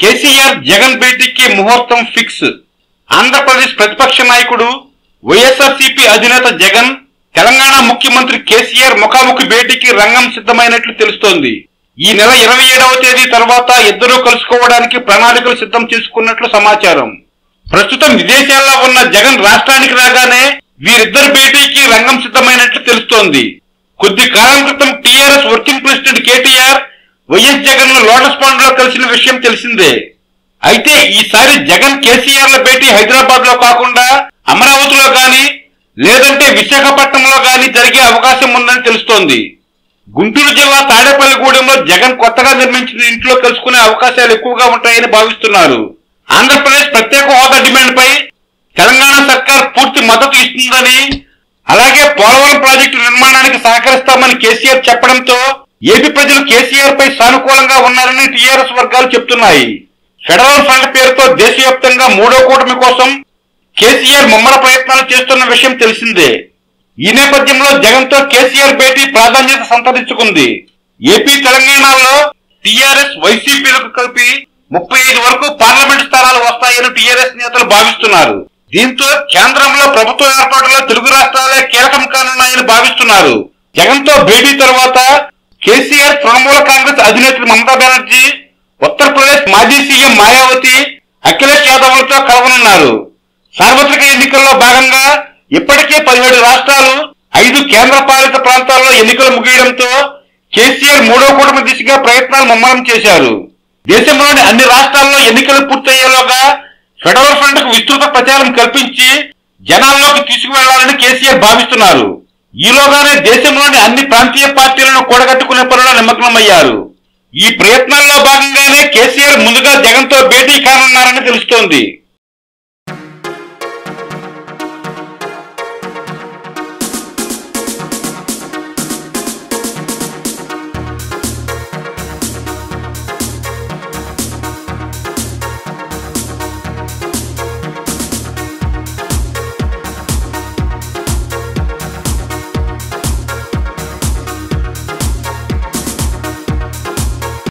కేసీఆర్ జగన్ భేటీకి ముహూర్తం ఫిక్స్ ఆంధ్రప్రదేశ్ ప్రతిపక్ష నాయకుడు వైఎస్ఆర్సీపీ అధినేత జగన్ తెలంగాణ ముఖ్యమంత్రి కేసీఆర్ ముఖాముఖి భేటీకి రంగం సిద్ధమైనట్లు తెలుస్తోంది ఈ నెల ఇరవై ఏడవ తేదీ తర్వాత ఇద్దరూ కలుసుకోవడానికి ప్రణాళికలు సిద్ధం చేసుకున్నట్లు సమాచారం ప్రస్తుతం విదేశాల్లో ఉన్న జగన్ రాష్ట్రానికి రాగానే వీరిద్దరి భేటీకి రంగం సిద్ధమైనట్లు తెలుస్తోంది కొద్ది కాలం క్రితం TRS working president KTR YS Jagan ను లోటస్ పాండ్ లో కలిసిన విషయం తెలిసిందే అయితే ఈసారి జగన్ కేసీఆర్ ల భేటీ హైదరాబాద్ లో కాకుండా అమరావతిలో గాని లేదంటే విశాఖపట్నంలో గాని జరిగే అవకాశం ఉందని తెలుస్తోంది గుంటూరు జిల్లా తాడేపల్లిగూడెంలో జగన్ కొత్తగా నిర్మించిన ఇంట్లో కలుసుకునే అవకాశాలు ఎక్కువగా ఉంటాయని భావిస్తున్నారు ఆంధ్రప్రదేశ్ ప్రత్యేక హోదా డిమాండ్ పై తెలంగాణ సర్కార్ పూర్తి మద్దతు ఇస్తుందని అలాగే పోలవరం ప్రాజెక్టు నిర్మాణానికి సహకరిస్తామని కేసీఆర్ చెప్పడంతో ఏపీ ప్రజలు కేసీఆర్ పై సానుకూలంగా ఉన్నారని టీఆర్ఎస్ వర్గాలు చెప్తున్నాయి ఫెడరల్ ఫ్రంట్ పేరుతో దేశవ్యాప్తంగా మూడో కూటమి కోసం కేసీఆర్ ముమ్మర ప్రయత్నాలు చేస్తున్న విషయం తెలిసిందే ఈ నేపథ్యంలో జగన్ తో కేసీఆర్ భేటీ ప్రాధాన్యత సంతరించుకుంది ఏపీ తెలంగాణలో టీఆర్ఎస్ వైసీపీలకు కలిపి ముప్పై ఐదు వరకు పార్లమెంట్ స్థానాలు వస్తాయని టీఆర్ఎస్ నేతలు భావిస్తున్నారు దీంతో కేంద్రంలో ప్రభుత్వ ఏర్పాటులో తెలుగు రాష్ట్రాలే కీలకం కానున్నాయని భావిస్తున్నారు జగన్ తో భేటీ తర్వాత కేసీఆర్ తృణమూల కాంగ్రెస్ అధినేత్రి మమతా బెనర్జీ ఉత్తరప్రదేశ్ మాజీ సీఎం మాయావతి అఖిలేష్ యాదవ్లతో కలవనున్నారు సార్వత్రిక ఎన్నికల్లో భాగంగా ఇప్పటికే పదిహేడు రాష్ట్రాలు ఐదు కేంద్ర పాలిత ప్రాంతాల్లో ఎన్నికలు ముగియడంతో కేసీఆర్ మూడో కూటమి దిశగా ప్రయత్నాలు ముమ్మరం చేశారు దేశంలోని అన్ని రాష్ట్రాల్లో ఎన్నికలు పూర్తయ్యేలోగా ఫెడరల్ ఫ్రంట్ కు విస్తృత ప్రచారం కల్పించి జనాల్లోకి తీసుకువెళ్లాలని కేసీఆర్ భావిస్తున్నారు ఈలోగానే దేశంలోని అన్ని ప్రాంతీయ పార్టీలను కూడగట్టుకునే పనిలో నిమగ్నమయ్యారు ఈ ప్రయత్నాల్లో భాగంగానే కేసీఆర్ ముందుగా జగన్ తో భేటీ కానున్నారని తెలుస్తోంది